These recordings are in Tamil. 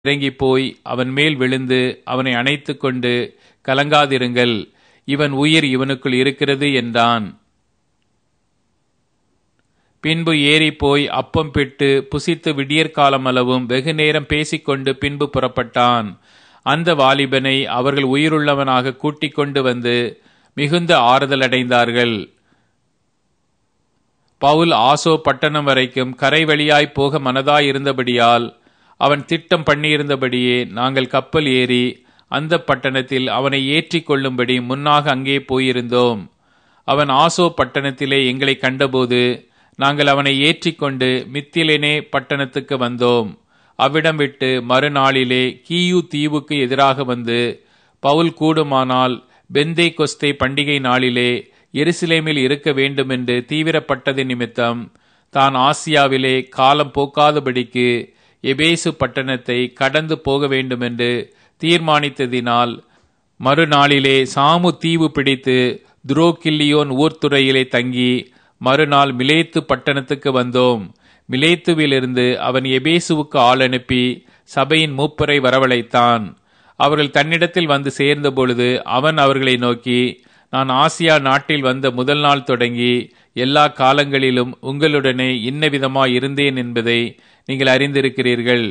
இறங்கிப் போய் அவன் மேல் விழுந்து அவனை அணைத்துக் கொண்டு கலங்காதிருங்கள் இவன் உயிர் இவனுக்குள் இருக்கிறது என்றான் பின்பு ஏறிப் போய் அப்பம் பிட்டு புசித்து விடியற்காலமளவும் வெகுநேரம் பேசிக்கொண்டு பின்பு புறப்பட்டான் அந்த வாலிபனை அவர்கள் உயிருள்ளவனாக கூட்டிக் கொண்டு வந்து மிகுந்த ஆறுதல் அடைந்தார்கள் பவுல் ஆசோ பட்டணம் வரைக்கும் கரை வழியாய் போக மனதாய் இருந்தபடியால் அவன் திட்டம் பண்ணியிருந்தபடியே நாங்கள் கப்பல் ஏறி அந்த பட்டணத்தில் அவனை ஏற்றிக் கொள்ளும்படி முன்னாக அங்கே போயிருந்தோம் அவன் ஆசோ பட்டணத்திலே எங்களை கண்டபோது நாங்கள் அவனை ஏற்றிக்கொண்டு மித்திலேனே பட்டணத்துக்கு வந்தோம் அவ்விடம் விட்டு மறுநாளிலே கீயு தீவுக்கு எதிராக வந்து பவுல் கூடுமானால் பெந்தே கொஸ்தே பண்டிகை நாளிலே எருசலேமில் இருக்க வேண்டுமென்று தீவிரப்பட்டது நிமித்தம் தான் ஆசியாவிலே காலம் போக்காதபடிக்கு எபேசு பட்டணத்தை கடந்து போக வேண்டுமென்று தீர்மானித்ததினால் மறுநாளிலே சாமு தீவு பிடித்து துரோகில்லியோன் ஊர்த்துறையிலே தங்கி மறுநாள் மிலேத்து பட்டணத்துக்கு வந்தோம் மிலேத்துவிலிருந்து அவன் எபேசுவுக்கு ஆள் அனுப்பி சபையின் மூப்பரை வரவழைத்தான் அவர்கள் தன்னிடத்தில் வந்து சேர்ந்த பொழுது அவன் அவர்களை நோக்கி நான் ஆசியா நாட்டில் வந்த முதல் நாள் தொடங்கி எல்லா காலங்களிலும் உங்களுடனே இன்ன விதமாய் இருந்தேன் என்பதை நீங்கள் அறிந்திருக்கிறீர்கள்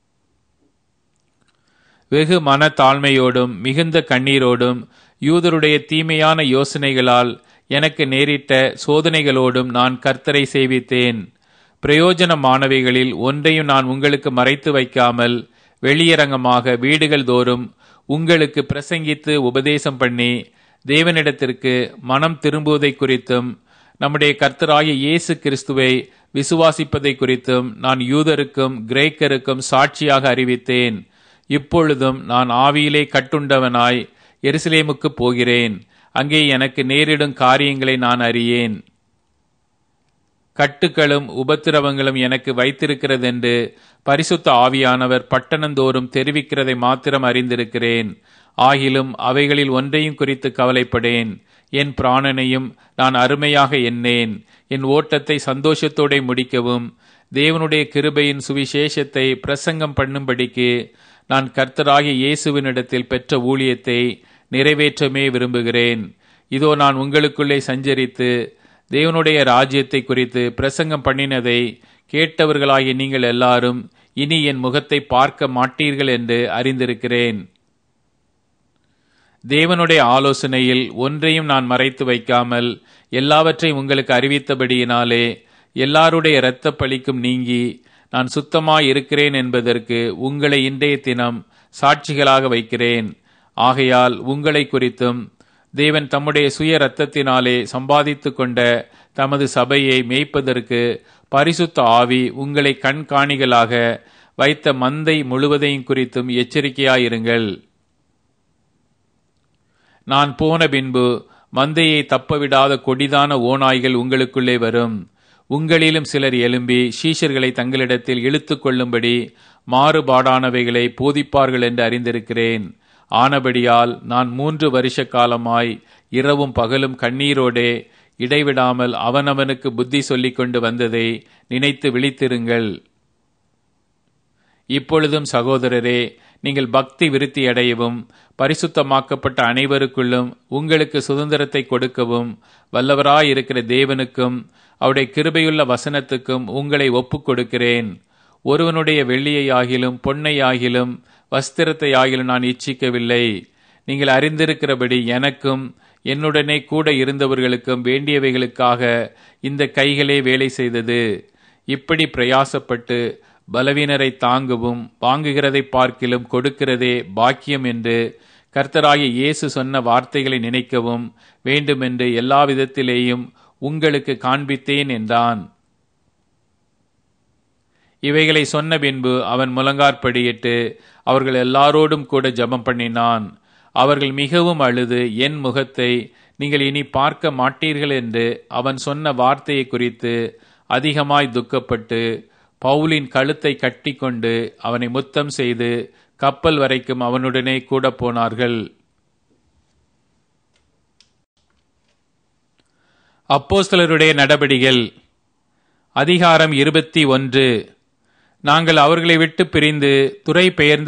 வெகு மன தாழ்மையோடும் மிகுந்த கண்ணீரோடும் யூதருடைய தீமையான யோசனைகளால் எனக்கு நேரிட்ட சோதனைகளோடும் நான் கர்த்தரை சேவித்தேன் பிரயோஜனமானவைகளில் ஒன்றையும் நான் உங்களுக்கு மறைத்து வைக்காமல் வெளியரங்கமாக வீடுகள் தோறும் உங்களுக்கு பிரசங்கித்து உபதேசம் பண்ணி தேவனிடத்திற்கு மனம் திரும்புவதை குறித்தும் நம்முடைய கர்த்தராகிய இயேசு கிறிஸ்துவை விசுவாசிப்பதை குறித்தும் நான் யூதருக்கும் கிரேக்கருக்கும் சாட்சியாக அறிவித்தேன் இப்பொழுதும் நான் ஆவியிலே கட்டுண்டவனாய் எருசலேமுக்கு போகிறேன் அங்கே எனக்கு நேரிடும் காரியங்களை நான் அறியேன் கட்டுகளும் உபத்திரவங்களும் எனக்கு வைத்திருக்கிறதென்று பரிசுத்த ஆவியானவர் பட்டணந்தோறும் தெரிவிக்கிறதை மாத்திரம் அறிந்திருக்கிறேன் ஆகிலும் அவைகளில் ஒன்றையும் குறித்து கவலைப்படேன் என் பிராணனையும் நான் அருமையாக எண்ணேன் என் ஓட்டத்தை சந்தோஷத்தோടെ முடிக்கவும் தேவனுடைய கிருபையின் சுவிசேஷத்தை பிரசங்கம் பண்ணும்படிக்கு நான் கர்த்தராகிய இயேசுவினிடத்தில் பெற்ற ஊழியத்தை நிறைவேற்றமே விரும்புகிறேன் இதோ நான் உங்களுக்குள்ளே சஞ்சரித்து தேவனுடைய ராஜ்யத்தை குறித்து பிரசங்கம் பண்ணினதை கேட்டவர்களாகிய நீங்கள் எல்லாரும் இனி என் முகத்தை பார்க்க மாட்டீர்கள் என்று அறிந்திருக்கிறேன் தேவனுடைய ஆலோசனையில் ஒன்றையும் நான் மறைத்து வைக்காமல் எல்லாவற்றையும் உங்களுக்கு அறிவித்தபடியினாலே எல்லாருடைய இரத்த பழிக்கும் நீங்கி நான் சுத்தமாய் இருக்கிறேன் என்பதற்கு உங்களை இன்றைய தினம் சாட்சிகளாக வைக்கிறேன் ஆகையால் உங்களை குறித்தும் தேவன் தம்முடைய சுய இரத்தத்தினாலே சம்பாதித்து கொண்ட தமது சபையை மேய்ப்பதற்கு பரிசுத்த ஆவி உங்களை கண்காணிகளாக வைத்த மந்தை முழுவதையும் குறித்தும் எச்சரிக்கையாயிருங்கள் நான் போன பின்பு மந்தையை தப்பவிடாத கொடிதான ஓநாய்கள் உங்களுக்குள்ளே வரும் உங்களிலும் சிலர் எழும்பி சீஷர்களை தங்களிடத்தில் இழுத்து கொள்ளும்படி மாறுபாடானவைகளை போதிப்பார்கள் என்று அறிந்திருக்கிறேன் ஆனபடியால் நான் மூன்று வருஷ காலமாய் இரவும் பகலும் கண்ணீரோடே இடைவிடாமல் அவனவனுக்கு புத்தி சொல்லிக் கொண்டு வந்ததை நினைத்து விழித்திருங்கள் இப்பொழுதும் சகோதரரே நீங்கள் பக்தி விருத்தி அடையவும் பரிசுத்தமாக்கப்பட்ட அனைவருக்குள்ளும் உங்களுக்கு சுதந்திரத்தை கொடுக்கவும் வல்லவராயிருக்கிற தேவனுக்கும் அவருடைய கிருபையுள்ள வசனத்துக்கும் உங்களை ஒப்புக் கொடுக்கிறேன் ஒருவனுடைய வெள்ளியையாகிலும் பொன்னையாகிலும் வஸ்திரத்தை ஆகிலும் நான் இச்சிக்கவில்லை நீங்கள் அறிந்திருக்கிறபடி எனக்கும் என்னுடனே கூட இருந்தவர்களுக்கும் வேண்டியவைகளுக்காக இந்த கைகளே வேலை செய்தது இப்படி பிரயாசப்பட்டு பலவீனரை தாங்கவும் வாங்குகிறதை பார்க்கிலும் கொடுக்கிறதே பாக்கியம் என்று கர்த்தராகிய இயேசு சொன்ன வார்த்தைகளை நினைக்கவும் வேண்டுமென்று எல்லா விதத்திலேயும் உங்களுக்கு காண்பித்தேன் என்றான் இவைகளை சொன்ன பின்பு அவன் முழங்காற்படியிட்டு அவர்கள் எல்லாரோடும் கூட ஜபம் பண்ணினான் அவர்கள் மிகவும் அழுது என் முகத்தை நீங்கள் இனி பார்க்க மாட்டீர்கள் என்று அவன் சொன்ன வார்த்தையை குறித்து அதிகமாய் துக்கப்பட்டு பவுலின் கழுத்தை கட்டிக்கொண்டு அவனை முத்தம் செய்து கப்பல் வரைக்கும் அவனுடனே கூட போனார்கள் அப்போஸ்தலருடைய நடபடிகள் அதிகாரம் இருபத்தி ஒன்று நாங்கள் அவர்களை விட்டு பிரிந்து துறை பெயர்ந்து